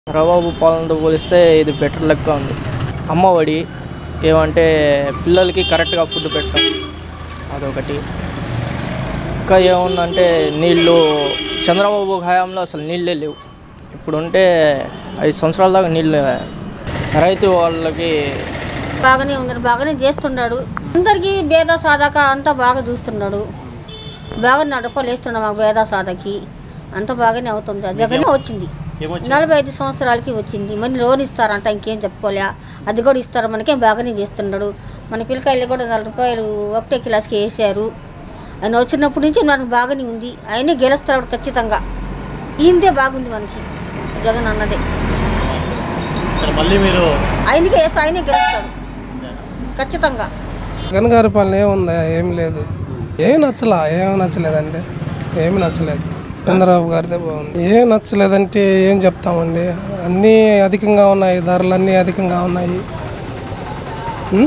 చంద్రబాబు పాలనతో పోలిస్తే ఇది బెటర్ లెక్క ఉంది అమ్మఒడి ఏమంటే పిల్లలకి కరెక్ట్గా ఫుడ్ పెట్టడం అదొకటి ఇంకా ఏముందంటే నీళ్ళు చంద్రబాబు హయాంలో అసలు నీళ్ళే లేవు ఇప్పుడు ఉంటే ఐదు సంవత్సరాల దాకా నీళ్ళు రైతు వాళ్ళకి బాగానే ఉన్నారు బాగానే చేస్తున్నాడు అందరికీ భేద సాధక అంతా బాగా చూస్తున్నాడు బాగా నడపలు వేస్తున్నాడు మాకు భేద సాధకి అంత బాగానే అవుతుంది జగనే వచ్చింది నలభై ఐదు సంవత్సరాలకి వచ్చింది మరి లోన్ ఇస్తారంట ఇంకేం చెప్పుకోలే అది కూడా ఇస్తారు మనకేం బాగానే చేస్తున్నాడు మన పిల్లకాయలు కూడా నలభై రూపాయలు ఒకటే క్లాస్కి వేసారు ఆయన వచ్చినప్పటి నుంచి మనకు బాగానే ఉంది ఆయనే గెలుస్తాడు ఖచ్చితంగా ఈయనదే బాగుంది మనకి జగన్ అన్నదే సరే మళ్ళీ మీరు ఆయనకే వేస్తే ఆయనే గెలుస్తాడు ఖచ్చితంగా జగన్ గారి పాలన ఏముందా ఏం లేదు ఏం నచ్చలా ఏం నచ్చలేదండి ఏమి నచ్చలేదు చంద్రబాబు గారిదే బాగుంది ఏం నచ్చలేదంటే ఏం చెప్తామండి అన్నీ అధికంగా ఉన్నాయి ధరలు అన్నీ అధికంగా ఉన్నాయి ఉం?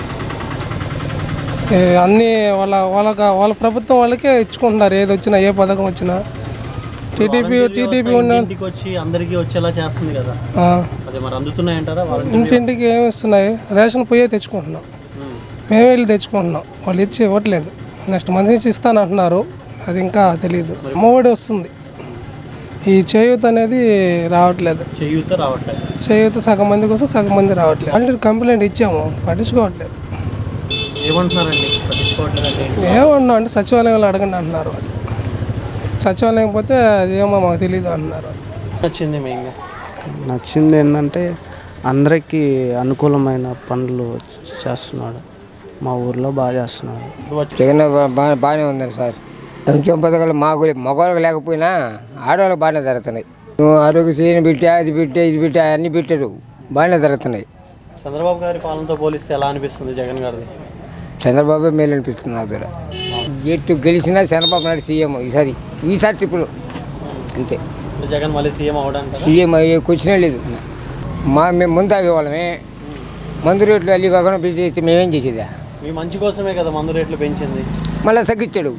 ఏ, అన్నీ వాళ్ళ వాళ్ళ వాళ్ళ ప్రభుత్వం వాళ్ళకే ఇచ్చుకుంటున్నారు ఏది వచ్చినా ఏ పథకం వచ్చినా టీడీపీ టీడీపీ ఉన్న ఇంటికి వచ్చి అందరికీ వచ్చేలా చేస్తుంది కదా ఆ, అది మరి అందుతున్నాయంటారా వాళ్ళ ఇంటింటికి ఏమి ఇస్తున్నాయి రేషన్ పోయే తెచ్చుకుంటున్నాం మేమే వెళ్ళి తెచ్చుకుంటున్నాం వాళ్ళు ఇచ్చి ఇవ్వట్లేదు నెక్స్ట్ మంత్ నుంచి ఇస్తానంటున్నారు అది ఇంకా తెలియదు అమ్మఒడి వస్తుంది ఈ చేయూత అనేది రావట్లేదు చేయూత రావట్లేదు చేయూత సగం మంది కోసం సగం మంది రావట్లేదు ఆల్రెడీ కంప్లైంట్ ఇచ్చాము పట్టించుకోవట్లేదు ఏమంటున్నారండి పట్టించుకోవట్లేదు అంటే ఏమన్నా అంటే సచివాలయంలో అడగండి అంటున్నారు వాళ్ళు సచివాలయం పోతే అది ఏమో మాకు తెలియదు అంటున్నారు వచ్చింది మెయిన్గా నచ్చింది ఏంటంటే అందరికీ అనుకూలమైన పనులు చేస్తున్నాడు మా ఊర్లో బాగా చేస్తున్నాడు జగన్ బా- బా- బాగానే ఉందండి సార్ సంక్షేమ పథకాలు మాకు మగవాళ్ళకి లేకపోయినా ఆడవాళ్ళకి బాగానే జరుగుతున్నాయి నువ్వు ఆరోగ్యశ్రీని పెట్టా అది పెట్టా ఇది పెట్టా అన్నీ పెట్టారు బాగానే జరుగుతున్నాయి చంద్రబాబు గారి పాలనతో పోలిస్తే ఎలా అనిపిస్తుంది జగన్ గారిది చంద్రబాబు మేలు అనిపిస్తుంది నాకు కూడా ఎటు గెలిచినా చంద్రబాబు నాయుడు సీఎం ఈసారి ఈసారి ట్రిప్పులు అంతే అంటే జగన్ మళ్ళీ సీఎం అవడానికి సీఎం అయ్యే క్వశ్చనే లేదు మా మేము ముందు తాగేవాళ్ళమే మందు రేట్లు అల్లి కాకుండా బిజీ చేస్తే మేమేం చేసేదా మీ మంచి కోసమే కదా మందు రేట్లు పెంచింది మళ్ళీ తగ్గించాడు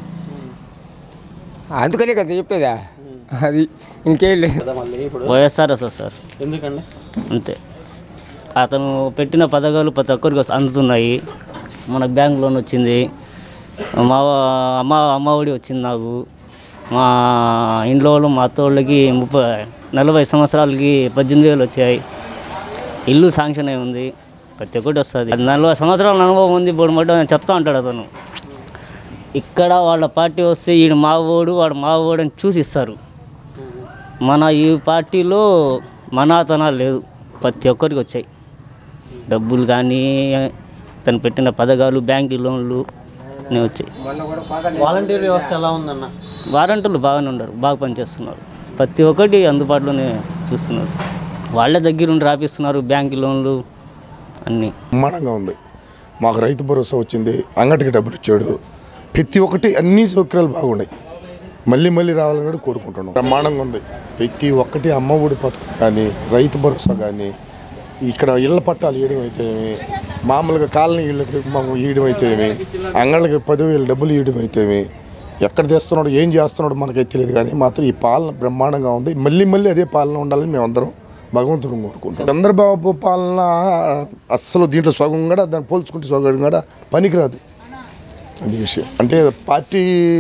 అందుకనే కదా చెప్పేదా అది ఇంకేం లేదు కదా మళ్ళీ ఇప్పుడు వైఎస్ఆర్ వస్తుంది సార్ ఎందుకండి అంతే అతను పెట్టిన పథకాలు ప్రతి ఒక్కరికి వస్తు- అందుతున్నాయి మన బ్యాంక్ లోన్ వచ్చింది మా అమ్మ అమ్మ ఒడి వచ్చింది నాకు మా ఇంట్లో వాళ్ళు మా అత్త వాళ్ళకి ముప్పై నలభై సంవత్సరాలకి పద్దెనిమిది వేలు వచ్చాయి ఇల్లు శాంక్షన్ అయి ఉంది ప్రతి ఒక్కటి వస్తుంది నలభై సంవత్సరాల అనుభవం ఉంది ఇప్పుడు మటు చెప్తా ఉంటాడు అతను ఇక్కడ వాళ్ళ పార్టీ వస్తే ఈడు మా ఓడు వాడు మా ఓడు అని చూసి ఇస్తారు మన ఈ పార్టీలో మనాతనాలు లేదు ప్రతి ఒక్కరికి వచ్చాయి డబ్బులు కానీ తను పెట్టిన పథకాలు బ్యాంకు లోన్లు అన్నీ వచ్చాయి వాలంటీర్ వ్యవస్థ ఎలా ఉందన్న వారంటీలు బాగానే ఉన్నారు బాగా పనిచేస్తున్నారు ప్రతి ఒక్కటి అందుబాటులోనే చూస్తున్నారు వాళ్ళ దగ్గర ఉండి రాపిస్తున్నారు బ్యాంకు లోన్లు అన్నీ బ్రహ్మాండంగా ఉంది మాకు రైతు భరోసా వచ్చింది అంగటికి డబ్బులు ఇచ్చాడు ప్రతి ఒక్కటి అన్ని సౌకర్యాలు బాగున్నాయి మళ్ళీ మళ్ళీ రావాలని కూడా కోరుకుంటున్నాం బ్రహ్మాండంగా ఉంది ప్రతి ఒక్కటి అమ్మఒడి పథకం కానీ రైతు భరోసా కానీ ఇక్కడ ఇళ్ల పట్టాలు ఇవ్వడం అయితే ఏమి మామూలుగా కాలనీ ఇళ్ళకి మాకు ఇవ్వడం అయితే ఏమి అంగళ్ళకి పదివేలు డబ్బులు ఇవ్వడం అయితే ఏమి ఎక్కడ తెస్తున్నాడు ఏం చేస్తున్నాడు మనకైతే తెలియదు కానీ మాత్రం ఈ పాలన బ్రహ్మాండంగా ఉంది మళ్ళీ మళ్ళీ అదే పాలన ఉండాలని మేమందరం భగవంతుడు కోరుకుంటాం చంద్రబాబు పాలన అస్సలు దీంట్లో సగం కూడా దాన్ని పోల్చుకుంటే సగం కూడా పనికిరాదు అది విషయం అంటే పార్టీ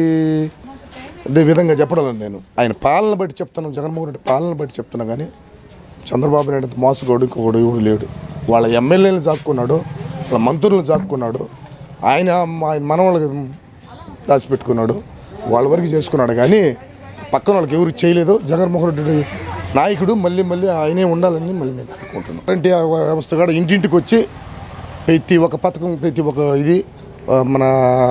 అదే విధంగా చెప్పడం నేను ఆయన పాలన బట్టి చెప్తాను జగన్మోహన్ రెడ్డి పాలన బట్టి చెప్తున్నా కానీ చంద్రబాబు నాయుడు అంత మోసగోడు ఇంకొకడు ఎవడు లేడు వాళ్ళ ఎమ్మెల్యేలను జాక్కున్నాడు వాళ్ళ మంత్రులను జాక్కున్నాడు ఆయన ఆయన మనవాళ్ళకి దాచిపెట్టుకున్నాడు వాళ్ళ వరకు చేసుకున్నాడు కానీ పక్కన వాళ్ళకి ఎవరు చేయలేదు జగన్మోహన్ రెడ్డి నాయకుడు మళ్ళీ మళ్ళీ ఆయనే ఉండాలని మళ్ళీ నేను అనుకుంటున్నాను అంటే ఆ వ్యవస్థ కూడా ఇంటింటికి వచ్చి ప్రతి ఒక్క పథకం ప్రతి ఒక్క ఇది ఆ, మన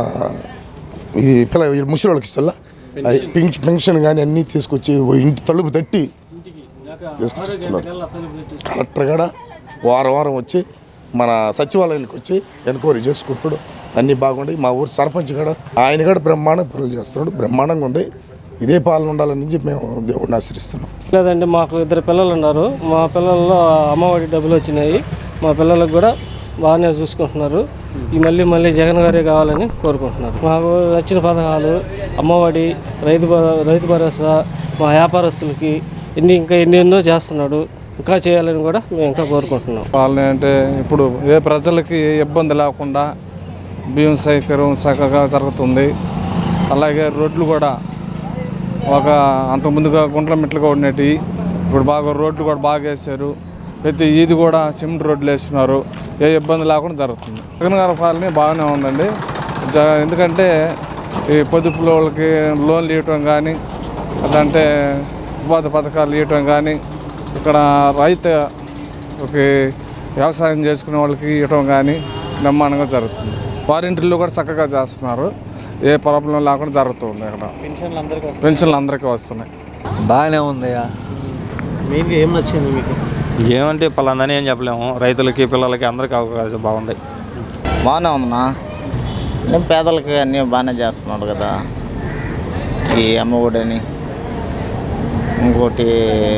ఇది పిల్ల ఈ ముసలి వాళ్ళకి ఇస్తా పెన్షన్ కానీ అన్నీ తీసుకొచ్చి ఓ ఇంటి తలుపు తట్టి తీసుకొచ్చి ఇస్తున్నారు కలెక్టర్ కూడా వారం వారం వచ్చి మన సచివాలయానికి వచ్చి ఎన్క్వైరీ చేసుకుంటాడు అన్నీ బాగుంటాయి మా ఊరు సర్పంచ్ కూడా ఆయన కూడా బ్రహ్మాండంగా పనులు చేస్తున్నాడు బ్రహ్మాండంగా ఉంది ఇదే పాలన ఉండాలని చెప్పి మేము దేవుడిని ఆశ్రయిస్తున్నాం లేదండి మాకు ఇద్దరు పిల్లలు ఉన్నారు మా పిల్లల్లో అమ్మఒడి డబ్బులు వచ్చినాయి మా పిల్లలకు కూడా బాగానే చూసుకుంటున్నారు ఈ మళ్ళీ మళ్ళీ జగన్ గారే కావాలని కోరుకుంటున్నారు మాకు నచ్చిన పథకాలు అమ్మఒడి రైతు భ- రైతు భరోసా మా వ్యాపారస్తులకి ఎన్ని ఇంకా ఎన్నెన్నో చేస్తున్నాడు ఇంకా చేయాలని కూడా మేము ఇంకా కోరుకుంటున్నాం వాళ్ళని అంటే ఇప్పుడు ఏ ప్రజలకి ఏ ఇబ్బంది లేకుండా బియ్యం సౌకర్యం చక్కగా జరుగుతుంది అలాగే రోడ్లు కూడా ఒక అంతకుముందుగా గుంట్ల మెట్లుగా ఉండేవి ఇప్పుడు బాగా రోడ్లు కూడా బాగా వేసారు ప్రతి ఈది కూడా సిమెంట్ రోడ్లు వేస్తున్నారు ఏ ఇబ్బంది లేకుండా జరుగుతుంది జగన్ గారి పాలన బాగానే ఉందండి జ ఎందుకంటే ఈ పొదుపుల వాళ్ళకి లోన్లు ఇవ్వటం కానీ అదంటే ఉపాధి పథకాలు ఇవ్వటం కానీ ఇక్కడ రైతు ఒక వ్యవసాయం చేసుకునే వాళ్ళకి ఇవ్వటం కానీ బ్రహ్మాండంగా జరుగుతుంది వారింటిల్లో కూడా చక్కగా చేస్తున్నారు ఏ ప్రాబ్లం లేకుండా జరుగుతుంది ఇక్కడ పెన్షన్లు అందరికీ వస్తాయి పెన్షన్లు అందరికీ వస్తున్నాయి బాగానే ఉందయ్యా మెయిన్గా ఏం నచ్చింది మీకు ఏమంటే పలాందని ఏం చెప్పలేము రైతులకి పిల్లలకి అందరికీ అవకాశం బాగుంది బాగానే ఉందన్నా నేను పేదలకి అన్నీ బాగానే చేస్తున్నాడు కదా ఈ అమ్మఒడని ఇంకోటి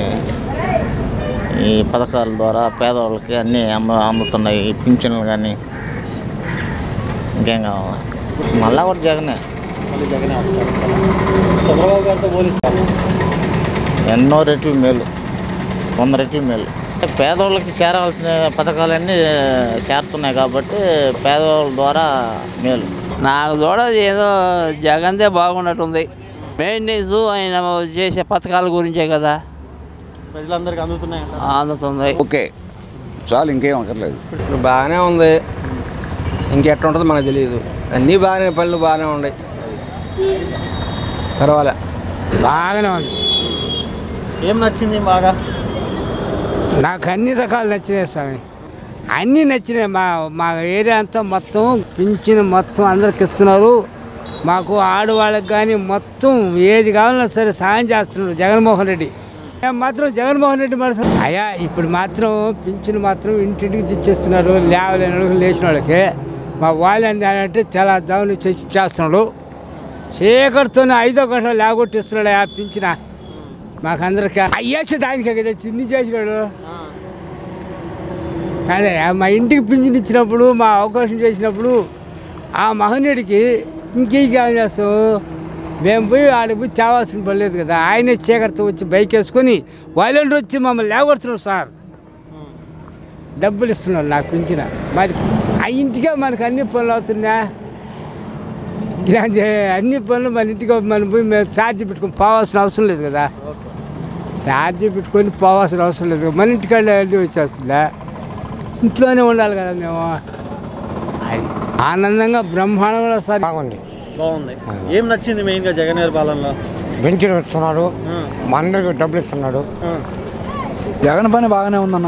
ఈ పథకాల ద్వారా పేదవాళ్ళకి అన్నీ అమ్మ అందుతున్నాయి ఈ పింఛన్లు కానీ ఇంకేం కావాలి మళ్ళా కూడా జగనే మళ్ళీ జగనే వస్తారు చంద్రబాబు గారితో పోలిస్తాను ఎన్నో రెట్లు మేలు వంద రెట్లు మేలు పేదవాళ్ళకి చేరవలసిన పథకాలన్నీ చేరుతున్నాయి కాబట్టి పేదవాళ్ళ ద్వారా మేలు నాకు చూడ ఏదో జగన్దే బాగున్నట్టుంది మెయింటెనెన్స్ ఆయన చేసే పథకాల గురించే కదా ప్రజలందరికీ అందుతున్నాయంట అందుతుంది ఓకే చాలు ఇంకేం అక్కర్లేదు ఇప్పుడు బాగానే ఉంది ఇంకెట్లా ఉంటుందో మనకు తెలియదు అన్నీ బాగానే పనులు బాగానే ఉన్నాయి పర్వాలే బాగానే ఉంది ఏం నచ్చింది బాగా నాకు అన్ని రకాలు నచ్చినాయి స్వామి అన్నీ నచ్చినాయి మా మా ఏరియా అంతా మొత్తం పింఛన్ మొత్తం అందరికి ఇస్తున్నారు మాకు ఆడవాళ్ళకి కానీ మొత్తం ఏది కావాలన్నా సరే సాయం చేస్తున్నాడు జగన్మోహన్ రెడ్డి మేము మాత్రం జగన్మోహన్ రెడ్డి మనసు అయ్యా ఇప్పుడు మాత్రం పింఛన్ మాత్రం ఇంటింటికి తెచ్చేస్తున్నారు లేవలేని వాళ్ళకి లేచిన వాళ్ళకి మా వాళ్ళని అంటే చాలా దాని చేస్తున్నాడు చీకటితోనే ఐదో గంటలు లేగొట్టిస్తున్నాడు ఆ పింఛన మాకందరికి అయ్యేసి దానికే కదా తిండి చేసినాడు అదే మా ఇంటికి పింఛన్ ఇచ్చినప్పుడు మా అవకాశం చేసినప్పుడు ఆ మహనీయుడికి ఇంకేం చేస్తావు మేము పోయి ఆడికి పోయి చావాల్సిన పని లేదు కదా ఆయనే చీకటితో వచ్చి బైక్ వేసుకొని వాలంటీర్ వచ్చి మమ్మల్ని లేకొడుతున్నాడు సార్ డబ్బులు ఇస్తున్నారు నాకు పింఛన మరి ఆ ఇంటికే మనకు అన్ని పనులు అవుతున్నా ఇలాంటి అన్ని పనులు మన ఇంటికి మనం పోయి మేము ఛార్జ్ పెట్టుకొని పోవాల్సిన అవసరం లేదు కదా ఛార్జ్ పెట్టుకొని పోవాల్సిన అవసరం లేదు మన ఇంటికాడ వెళ్ళి వచ్చేస్తుందా ఇంట్లోనే ఉండాలి కదా మేము అది ఆనందంగా బ్రహ్మాండంగా సార్ బాగుంది బాగుంది ఏం నచ్చింది మెయిన్గా జగన్ గారి పాలనలో పెన్షన్ ఇస్తున్నాడు మా అందరికి డబ్బులు ఇస్తున్నాడు జగన్ పని బాగానే ఉందన్న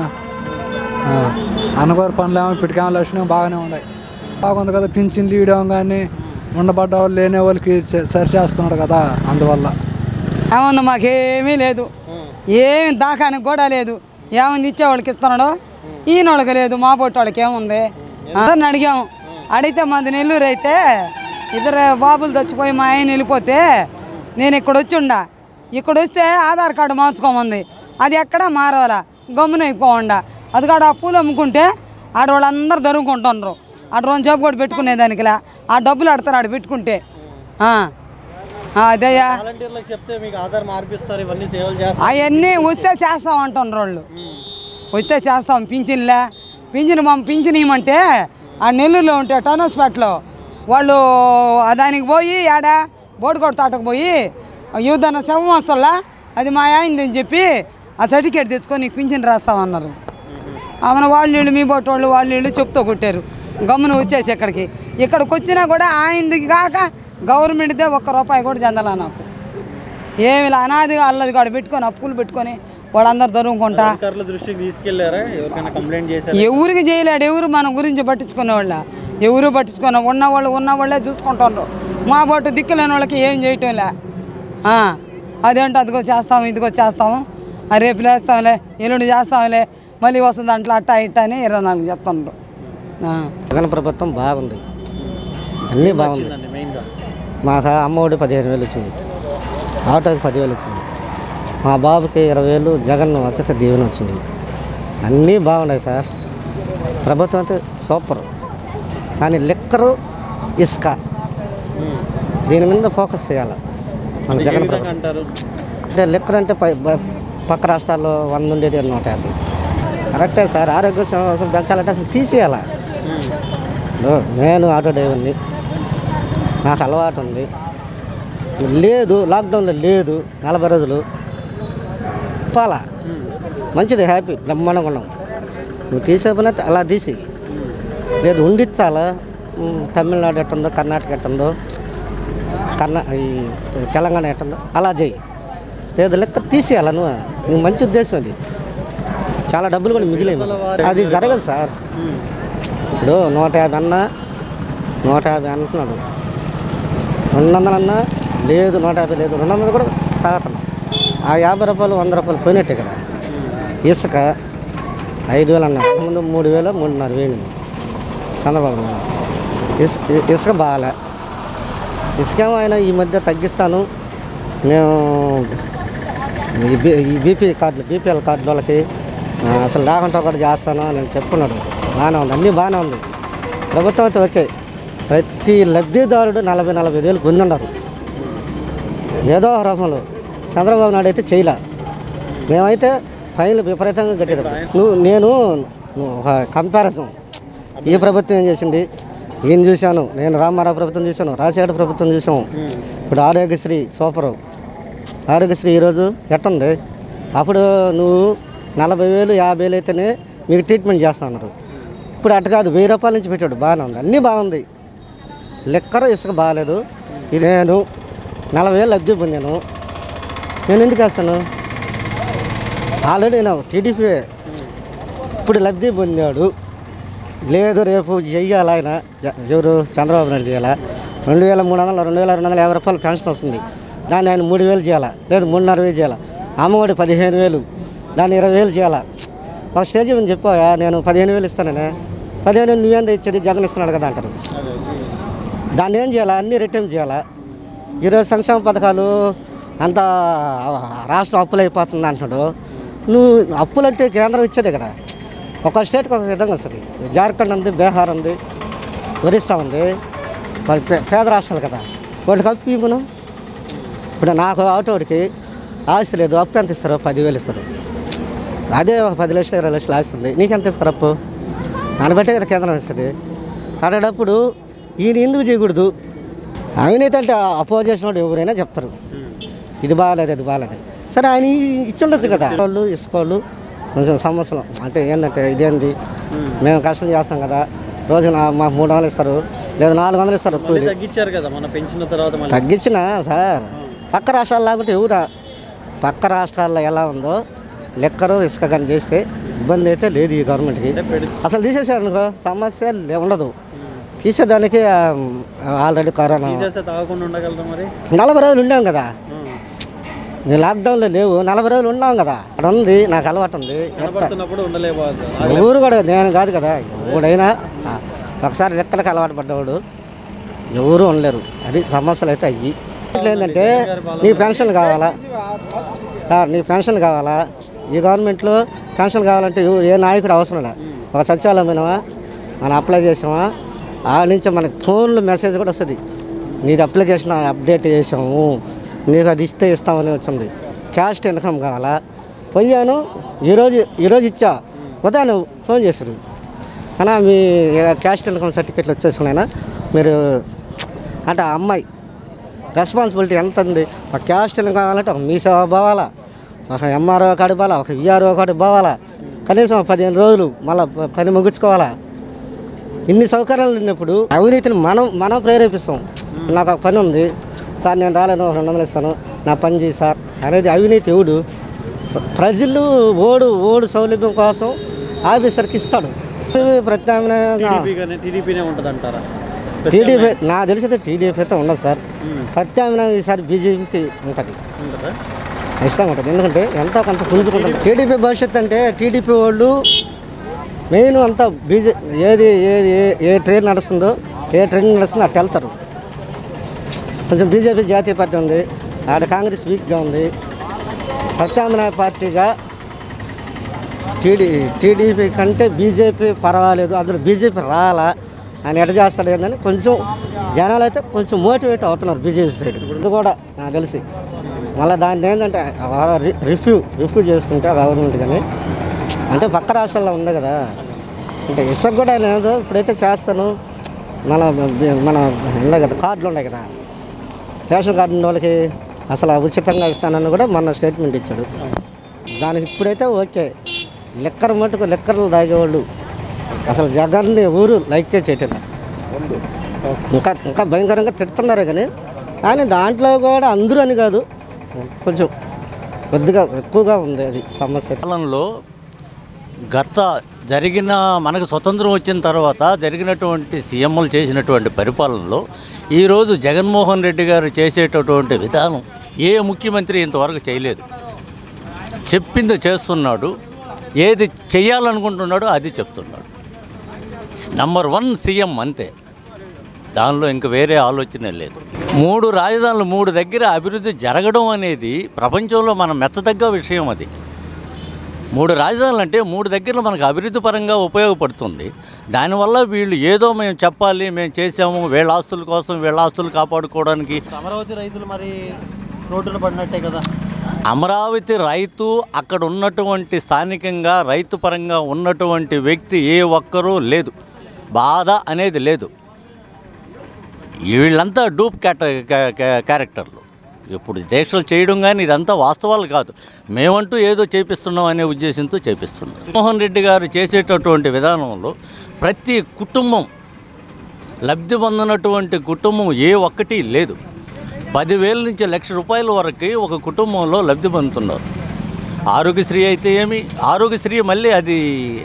అన్నగారి పనులు ఏమో పిటికామ లక్షణం బాగానే ఉన్నాయి బాగుంది కదా పింఛన్లు ఇవ్వడం కానీ ఉండబడ్డ వాళ్ళు లేని వాళ్ళకి స- సరి చేస్తున్నాడు కదా అందువల్ల ఏముంది మాకేమీ లేదు ఏమి దాకానికి కూడా లేదు ఏముంది ఇచ్చేవాళ్ళకి ఇస్తున్నాడు ఈయనోళ్ళకి లేదు మా పొట్టోళ్ళకి ఏముంది అందరిని అడిగాము అడిగితే మంది నెల్లూరు అయితే ఇద్దరు బాబులు చచ్చిపోయి మా ఆయన వెళ్ళిపోతే నేను ఇక్కడ వచ్చిండా ఇక్కడ వస్తే ఆధార్ కార్డు మార్చుకోమంది అది ఎక్కడ మారవాలా గమ్మున అయిపోకుండా అది కాడ ఆ పూలు అమ్ముకుంటే ఆడ వాళ్ళందరూ దొరుకుంటున్నారు ఆడ రెండు జాబ్ కూడా పెట్టుకునేదానికిలా ఆ డబ్బులు ఆడతారు ఆడ పెట్టుకుంటే ఆ. ఆ, అదయ్యా వాలంటీర్లకు చెప్తే మీకు ఆధార్ మార్పిస్తారు ఇవన్నీ సేవలు చేస్తారు అవన్నీ వస్తే చేస్తాం అంటున్నారు వాళ్ళు వస్తే చేస్తాం పింఛన్లే పింఛన్ మా పింఛన్ ఇవ్వమంటే ఆ నెల్లూరులో ఉంటే టౌన్ హాస్పిటల్లో వాళ్ళు ఆ దానికి పోయి ఆడ బోడికోట తోటకు పోయి యూదన్న శవం వస్తల్లా అది మా అయింది అని చెప్పి ఆ సర్టిఫికేట్ తెచ్చుకొని నీకు పింఛన్ రాస్తామన్నారు ఆమె వాళ్ళు వీళ్ళు మీ బొట్టు వాళ్ళు వాళ్ళు వీళ్ళు చెప్తూ కొట్టారు గమ్మున వచ్చేసి ఇక్కడికి ఇక్కడికి వచ్చినా కూడా ఆయనది కాక గవర్నమెంట్దే ఒక్క రూపాయి కూడా చెందాల నాకు ఏమి లే, అనాదిగా అల్లది కాడ పెట్టుకొని అప్పులు పెట్టుకొని వాళ్ళందరూ దొరుకుంటా అధికారుల దృష్టికి తీసుకెళ్లారా ఎవరికైనా కంప్లైంట్ చేశారా ఎవరికి చేయలేడు ఎవరు మన గురించి పట్టించుకునే వాళ్ళ ఎవరు పట్టించుకున్న ఉన్న వాళ్ళు ఉన్న వాళ్ళే చూసుకుంటారు మా బొట్టు దిక్కులేని వాళ్ళకి ఏం చేయటంలే ఆ, అదేంటో అదిగో చేస్తాము ఇదిగో చేస్తాము ఆ రేపు లేస్తాంలే ఎల్లుండి చేస్తాంలే మళ్ళీ వస్తుంది దాంట్లో అట్టా ఇట్టా అని ఇరవై నాలుగు చెప్తుండ్రు ఆ. జగన్ ప్రభుత్వం బాగుంది అన్నీ బాగుంది నచ్చిందండి మెయిన్గా మాకు అమ్మఒడి పదిహేను వేలు వచ్చింది ఆటోకి పదివేలు వచ్చింది మా బాబుకి ఇరవై వేలు జగన్ వసతి దీవెన వచ్చింది అన్నీ బాగున్నాయి సార్ ప్రభుత్వం అయితే సూపర్ కానీ లిక్కరు ఇసుక దీని మీద ఫోకస్ చేయాలి మన ఏ జగన్ విధంగా ప్రభుత్వం అంటారు అంటే లిక్కర్ అంటే పై- బ- పక్క రాష్ట్రాల్లో వంద ఉండేది నూట యాభై కరెక్టే సార్ ఆరోగ్య సంవత్సరం పెంచాలంటే అసలు తీసేయాలా ఇప్పుడు నేను ఆటో డ్రైవర్ని నాకు అలవాటు ఉంది లేదు లాక్డౌన్లో లేదు నలభై రోజులు పాలా మంచిది హ్యాపీ బ్రహ్మాండంగా ఉన్నాం నువ్వు తీసేపోయినా అలా తీసి లేదు ఉండిచ్చాలా ఉమ్, తమిళనాడు ఎట్టుందో కర్ణాటక ఎట్టుందో కర్ణా ఈ తెలంగాణ ఎట్టుందో అలా చేయి లేదు లెక్క తీసేయాలా నువ్వు నువ్వు మంచి ఉద్దేశం అది చాలా డబ్బులు కూడా మిగిలేవు అది జరగదు సార్ ఇప్పుడు నూట యాభై అన్న నూట యాభై అంటున్నాడు రెండు వందలు అన్నా లేదు నూట యాభై లేదు రెండు వందలు కూడా తాగుతున్నాం ఆ యాభై రూపాయలు వంద రూపాయలు పోయినట్టే కదా ఇసుక ఐదు వేలు అన్నారు ముందు మూడు వేలు మూడున్నర వేలు చంద్రబాబు నాయుడు ఇసుక ఇసుక బాగాలే ఇసుకేమో ఆయన ఈ మధ్య తగ్గిస్తాను మేము ఈ బీ ఈ బీపీ కార్డులు బీపీఎల్ కార్డుల వాళ్ళకి ఆ, అసలు లేకుండా కూడా చేస్తాను అని చెప్పున్నాడు బాగానే ఉంది అన్నీ బాగానే ఉంది ప్రభుత్వం అయితే ఓకే ప్రతి లబ్ధిదారుడు నలభై నలభై వేలు పొంది ఉన్నారు ఏదో ఒక రూపంలో చంద్రబాబు నాయుడు అయితే చేయలే మేమైతే ఫైన్లు విపరీతంగా కట్టేది నువ్వు నేను నువ్వు ఒక కంపారిజన్ ఈ ప్రభుత్వం ఏం చేసింది ఈయన చూశాను నేను రామారావు ప్రభుత్వం చూశాను రాజశేఖర ప్రభుత్వం చూసాము ఇప్పుడు ఆరోగ్యశ్రీ సూపరు ఆరోగ్యశ్రీ ఈరోజు ఎట్టుంది అప్పుడు నువ్వు నలభై వేలు యాభై వేలు అయితేనే మీకు ట్రీట్మెంట్ చేస్తా ఉన్నారు ఇప్పుడు అటు కాదు వెయ్యి రూపాయల నుంచి పెట్టాడు బాగానే ఉంది అన్నీ బాగుంది లెక్కర ఇసుక బాగాలేదు ఇది నేను నలభై వేలు లబ్ధి పొందాను నేను ఎందుకు వేస్తాను ఆల్రెడీ నేను టీడీపీ ఇప్పుడు లబ్ధి పొందాడు లేదు రేపు చెయ్యాలి ఆయన జ- ఎవరు చంద్రబాబు నాయుడు చేయాలా రెండు వేల మూడు వందల రెండు వేల రెండు వందల యాభై రూపాయలు పెన్షన్ వస్తుంది దాన్ని ఆయన మూడు వేలు చేయాలా లేదు మూడున్నర వేలు చేయాలా అమ్మఒడి పదిహేను వేలు దాన్ని ఇరవై వేలు చేయాలా ఒక స్టేజ్ ఏమని చెప్పాయా నేను పదిహేను వేలు ఇస్తాననే పదిహేను వేలు నువ్వేందా ఇచ్చేది జగన్ ఇస్తున్నాడు కదా అంటారు దాన్ని ఏం చేయాలా అన్ని రిటర్న్ చేయాలా ఈరోజు సంక్షేమ పథకాలు అంత రాష్ట్రం అప్పులు అయిపోతుంది అంటున్నాడు నువ్వు అప్పులు అంటే కేంద్రం ఇచ్చేదే కదా ఒక స్టేట్కి ఒక విధంగా వస్తుంది జార్ఖండ్ ఉంది బీహార్ ఉంది ఒరిస్సా ఉంది వాళ్ళు పే- పేద రాష్ట్రాలు కదా వాళ్ళకి అప్పు ఇవ్వను ఇప్పుడు నాకు ఆటోడికి ఆస్తి లేదు అప్పు ఎంత ఇస్తారు పదివేలు ఇస్తారు అదే ఒక పది లక్షలు ఇరవై లక్షలు ఆస్తి ఉంది నీకెంత ఇస్తారు అప్పు దాన్ని బట్టే కదా కేంద్రం ఇస్తుంది అలాంటప్పుడు ఈయన ఎందుకు చేయకూడదు అవినీతి అంటే అపోజిషన్ వాడు ఎవరైనా చెప్తారు ఇది బాగాలేదు అది బాగాలేదు సరే ఆయన ఇచ్చుండొచ్చు కదా వాళ్ళు ఇసుకోళ్ళు కొంచెం సమస్యలు అంటే ఏంటంటే ఇదేంది మేము కష్టం చేస్తాం కదా రోజు నా- మాకు మూడు వందలు ఇస్తారు లేదా నాలుగు వందలు ఇస్తారు మళ్ళీ కూలి తగ్గించారు కదా మన పెంచిన తర్వాత మళ్ళీ తగ్గించిన సార్ పక్క రాష్ట్రాలు లాగుంటే ఎవరా పక్క రాష్ట్రాల్లో ఎలా ఉందో లెక్కరు ఇసుక కానీ చేస్తే ఇబ్బంది అయితే లేదు ఈ గవర్నమెంట్కి అసలు తీసేసారు అనుకో సమస్య లే- ఉండదు తీసేదానికి ఆ, ఆల్రెడీ కరోనా తీసేస్తే తాగకుండా ఉండగలరా మరి నలభై రోజులు ఉండాం కదా నేను లాక్డౌన్లో లేవు నలభై రోజులు ఉన్నాం కదా అక్కడ ఉంది నాకు అలవాటు ఉంది ఎట్ట కనబడుతున్నప్పుడు ఉండలేవు ఎవరు కూడా నేను కాదు కదా ఎవడైనా ఆ, ఒకసారి లెక్కలకు అలవాటు పడ్డవాడు ఎవరు ఉండలేరు అది సమస్యలు అయితే అయ్యి ఏంటంటే నీ పెన్షన్ కావాలా సార్ నీ పెన్షన్ కావాలా ఈ గవర్నమెంట్లో పెన్షన్ కావాలంటే ఎవ- ఏ నాయకుడు అవసరం లే ఒక సచివాలయం పోయినావా మనం అప్లై చేసామా ఆ నుంచి మనకి ఫోన్లో మెసేజ్ కూడా వస్తుంది నీది అప్లికేషన్ అప్డేట్ చేసాము నీకు అది ఇస్తే ఇస్తామని వచ్చింది క్యాస్ట్ ఇన్కమ్ కావాలా పోయాను ఈరోజు ఈరోజు ఇచ్చా ఉదయం ఫోన్ చేశారు అన్నా మీ క్యాస్ట్ ఇన్కమ్ సర్టిఫికేట్లు వచ్చేసుకున్నాయినా మీరు అంటే ఆ అమ్మాయి రెస్పాన్సిబిలిటీ ఎంత ఉంది ఒక క్యాస్ట్ ఇన్కమ్ కావాలంటే ఒక మీ సేవ పోవాలా ఒక ఎంఆర్ఓ కాడి పోవాలా ఒక విఆర్ఓ కాడి పోవాలా కనీసం ఒక పదిహేను రోజులు మళ్ళీ పని ముగించుకోవాలా ఇన్ని సౌకర్యాలు ఉన్నప్పుడు అవినీతిని మనం మనం ప్రేరేపిస్తాం నాకు ఒక పని ఉంది సార్ నేను రాలేను ఒక రెండు వందలు ఇస్తాను నా పని చేయి సార్ అనేది అవినీతి ఎవడు ప్రజలు ఓడు ఓడు సౌలభ్యం కోసం ఆఫీసర్కి ఇస్తాడు ప్రత్యామ్నాయంగా టీడీపీ టీడీపీనే ఉంటుంది అంటారా టీడీపీ నా తెలిసితే టీడీపీ అయితే ఉండదు సార్ ప్రత్యామ్నాయం ఈసారి బీజేపీకి ఉంటుంది ఉంటుందా ఇష్టం ఉంటుంది ఎందుకంటే ఎంతో కొంత పుంజుకుంటుంది టీడీపీ భవిష్యత్తు అంటే టీడీపీ వాళ్ళు మెయిన్ అంతా బీజే ఏది ఏది ఏ- ఏ ట్రైన్ నడుస్తుందో ఏ ట్రైన్ నడుస్తుందో అటు వెళ్తారు కొంచెం బీజేపీ జాతీయ పార్టీ ఉంది ఆడ కాంగ్రెస్ వీక్గా ఉంది ప్రత్యామ్నాయ పార్టీగా టీడీ టీడీపీ కంటే బీజేపీ పర్వాలేదు అందులో బీజేపీ రాలా ఆయన ఎట చేస్తాడు ఏంటని కొంచెం జనాలు అయితే కొంచెం మోటివేట్ అవుతున్నారు బీజేపీ సైడ్ ఇది కూడా నాకు తెలిసి మళ్ళీ దాన్ని ఏంటంటే రిఫ్యూ రిఫ్యూ చేసుకుంటే ఆ గవర్నమెంట్ కానీ అంటే పక్క రాష్ట్రాల్లో ఉంది కదా అంటే ఇసుక కూడా లేదు ఇప్పుడైతే చేస్తాను మన మన ఉన్నాయి కదా కార్డులు ఉన్నాయి కదా రేషన్ కార్డు ఉన్న వాళ్ళకి అసలు ఉచితంగా ఇస్తానని కూడా మొన్న స్టేట్మెంట్ ఇచ్చాడు దానికి ఇప్పుడైతే ఓకే లెక్కర మటుకు లెక్కర్లు తాగేవాళ్ళు అసలు జగన్ని ఊరు లైకే చేయటం ఇంకా ఇంకా భయంకరంగా తిడుతున్నారు కానీ కానీ దాంట్లో కూడా అందరూ అని కాదు కొంచెం కొద్దిగా ఎక్కువగా ఉంది అది సమస్య కాలంలో గత జరిగిన మనకు స్వతంత్రం వచ్చిన తర్వాత జరిగినటువంటి సీఎంలు చేసినటువంటి పరిపాలనలో ఈరోజు జగన్మోహన్ రెడ్డి గారు చేసేటటువంటి విధానం ఏ ముఖ్యమంత్రి ఇంతవరకు చేయలేదు చెప్పింది చేస్తున్నాడు ఏది చేయాలనుకుంటున్నాడో అది చెప్తున్నాడు నంబర్ వన్ సీఎం అంతే దానిలో ఇంక వేరే ఆలోచన లేదు మూడు రాజధానులు మూడు దగ్గర అభివృద్ధి జరగడం అనేది ప్రపంచంలో మనం మెచ్చదగ్గ విషయం అది మూడు రాజధానులు అంటే మూడు దగ్గర మనకు అభివృద్ధి పరంగా ఉపయోగపడుతుంది దానివల్ల వీళ్ళు ఏదో మేము చెప్పాలి మేము చేసాము వీళ్ళ ఆస్తుల కోసం వీళ్ళ ఆస్తులు కాపాడుకోవడానికి అమరావతి రైతులు మరి రోడ్డున పడినట్టే కదా అమరావతి రైతు అక్కడ ఉన్నటువంటి స్థానికంగా రైతు పరంగా ఉన్నటువంటి వ్యక్తి ఏ ఒక్కరూ లేదు బాధ అనేది లేదు వీళ్ళంతా డూప్ క్యాట క్యా- క్యా- క్యారెక్టర్లు ఇప్పుడు దీక్షలు చేయడం కానీ ఇదంతా వాస్తవాలు కాదు మేమంటూ ఏదో చేపిస్తున్నాం అనే ఉద్దేశంతో చేపిస్తున్నాం మోహన్ రెడ్డి గారు చేసేటటువంటి విధానంలో ప్రతి కుటుంబం లబ్ధి పొందినటువంటి కుటుంబం ఏ ఒక్కటి లేదు పదివేల నుంచి లక్ష రూపాయల వరకు ఒక కుటుంబంలో లబ్ధి పొందుతున్నారు ఆరోగ్యశ్రీ అయితే ఏమి ఆరోగ్యశ్రీ మళ్ళీ అది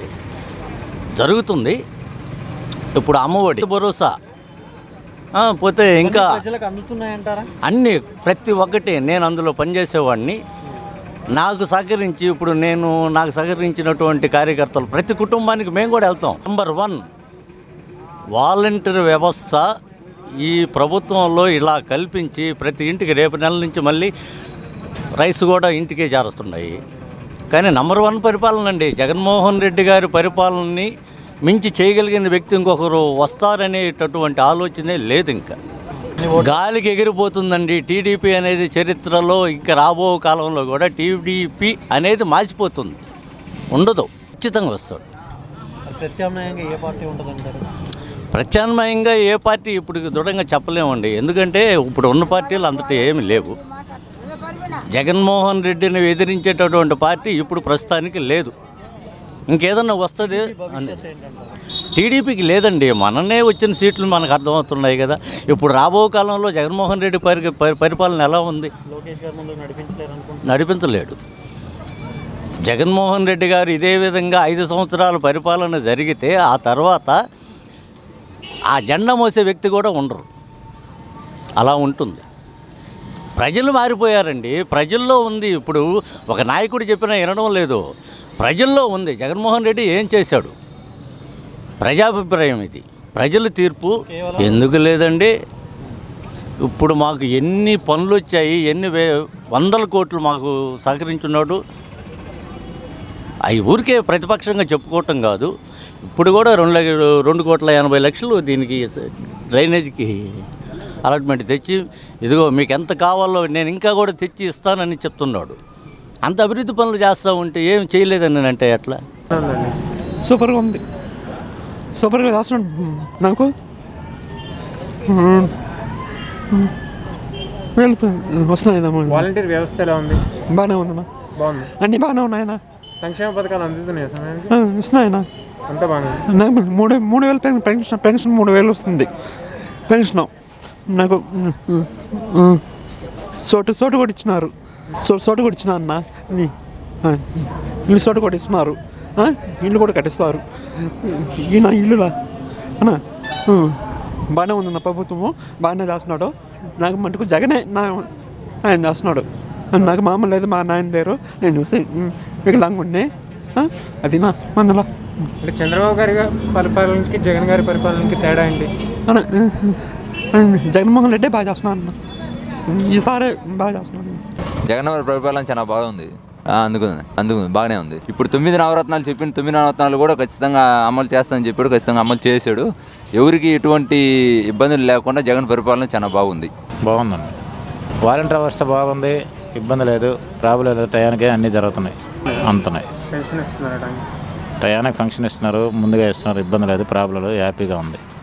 జరుగుతుంది ఇప్పుడు అమ్మఒడి భరోసా ఆ, పోతే ఇంకా ప్రజలకు అందుతున్నాయంటారా అన్ని ప్రతి ఒక్కటి నేను అందులో పనిచేసేవాడిని నాకు సహకరించి ఇప్పుడు నేను నాకు సహకరించినటువంటి కార్యకర్తలు ప్రతి కుటుంబానికి మేము కూడా వెళ్తాం నంబర్ వన్ వాలంటీర్ వ్యవస్థ ఈ ప్రభుత్వంలో ఇలా కల్పించి ప్రతి ఇంటికి రేపు నెల నుంచి మళ్ళీ రైస్ కూడా ఇంటికే చేరుస్తున్నాయి కానీ నంబర్ వన్ పరిపాలన అండి జగన్మోహన్ రెడ్డి గారి పరిపాలనని మించి చేయగలిగిన వ్యక్తి ఇంకొకరు వస్తారనేటటువంటి ఆలోచనే లేదు ఇంకా గాలికి ఎగిరిపోతుందండి టీడీపీ అనేది చరిత్రలో ఇంకా రాబో కాలంలో కూడా టీడీపీ అనేది మాసిపోతుంది ఉండదు ఖచ్చితంగా వస్తాడు ప్రత్యామ్నాయంగా ఏ పార్టీ ఉంటుందంటారు ప్రత్యామ్నాయంగా ఏ పార్టీ ఇప్పుడు దృఢంగా చెప్పలేమండి ఎందుకంటే ఇప్పుడు ఉన్న పార్టీలు అంతటి ఏమి లేవు జగన్మోహన్ రెడ్డిని ఎదిరించేటటువంటి పార్టీ ఇప్పుడు ప్రస్తుతానికి లేదు ఇంకేదన్నా వస్తుంది అని టీడీపీకి లేదండి మననే వచ్చిన సీట్లు మనకు అర్థమవుతున్నాయి కదా ఇప్పుడు రాబో కాలంలో జగన్మోహన్ రెడ్డి పరి పరి- పరిపాలన ఎలా ఉంది లోకేష్ గారు ముందు నడిపించలేరు అనుకుంటున్నారు నడిపించలేడు జగన్మోహన్ రెడ్డి గారు ఇదే విధంగా ఐదు సంవత్సరాల పరిపాలన జరిగితే ఆ తర్వాత ఆ జెండా మోసే వ్యక్తి కూడా ఉండరు అలా ఉంటుంది ప్రజలు మారిపోయారండి ప్రజల్లో ఉంది ఇప్పుడు ఒక నాయకుడు చెప్పినా వినడం లేదు ప్రజల్లో ఉంది జగన్మోహన్ రెడ్డి ఏం చేశాడు ప్రజాభిప్రాయం ఇది ప్రజల తీర్పు ఎందుకు లేదండి ఇప్పుడు మాకు ఎన్ని పనులు వచ్చాయి ఎన్ని వే వందల కోట్లు మాకు సహకరించున్నాడు అవి ఊరికే ప్రతిపక్షంగా చెప్పుకోవటం కాదు ఇప్పుడు కూడా రెండు లక్ష రెండు కోట్ల ఎనభై లక్షలు దీనికి డ్రైనేజీకి అలాట్మెంట్ తెచ్చి ఇదిగో మీకు ఎంత కావాలో నేను ఇంకా కూడా తెచ్చి ఇస్తానని చెప్తున్నాడు అంత అభివృద్ధి పనులు చేస్తూ ఉంటే ఏం చేయలేదని అంటే ఎట్లా సూపర్గా ఉంది సూపర్గా చేస్తున్నాడు నాకు వెళ్ళిపోయింది వస్తున్నాయి వాలంటీర్ వ్యవస్థ ఎలా ఉంది బాగానే ఉందన్నా బాగుంది అన్నీ బాగానే ఉన్నాయన్నా సంక్షేమ పథకాలు అందుతున్నాయి సమయానికి ఆ, ఇస్తున్నాయన్నా అంతా బాగుంది నాకు మూడు మూడు వేలు పెన్- పెన్షన్ పెన్షన్ మూడు వేలు వస్తుంది పెన్షన్ నాకు ఆ, సోటు సోటు కూడా ఇచ్చినారు సో సోటు కూడా ఇచ్చిన అన్న నీ, ఆ, ఇల్లు సోటు కూడా ఇస్తున్నారు ఆ, ఇల్లు కూడా కట్టిస్తారు ఈయన ఇల్లులా అన్న ఆ, బాగానే ఉంది నా ప్రభుత్వము బాగానే చేస్తున్నాడు నాకు మటుకు జగనే నా ఆయన చేస్తున్నాడు నాకు మామ లేదు మా నాయన లేరు నేను చూస్తే వికలాంగుడిని అది నా మందులో అంటే చంద్రబాబు గారి పరిపాలనకి జగన్ గారి పరిపాలనకి తేడా ఏంటి అన్న, జగన్మోహన్ రెడ్డి బాగా చేస్తున్నాను అన్న ఈసారి బాగా చేస్తున్నాను జగన్ గారి పరిపాలన చాలా బాగుంది ఆ, అందుకుంది అందుకుంది బాగానే ఉంది ఇప్పుడు తొమ్మిది నవరత్నాలు చెప్పిన తొమ్మిది నవరత్నాలు కూడా ఖచ్చితంగా అమలు చేస్తానని చెప్పాడు ఖచ్చితంగా అమలు చేశాడు ఎవరికి ఎటువంటి ఇబ్బందులు లేకుండా జగన్ పరిపాలన చాలా బాగుంది బాగుందండి వాలంటీర్ వ్యవస్థ బాగుంది ఇబ్బంది లేదు ప్రాబ్లం లేదు టయానికే అన్నీ జరుగుతున్నాయి అందుతున్నాయి పెన్షన్ ఇస్తున్నారా టైం టయానికి ఫంక్షన్ ఇస్తున్నారు ముందుగా ఇస్తున్నారు ఇబ్బంది లేదు ప్రాబ్లం లేదు హ్యాపీగా ఉంది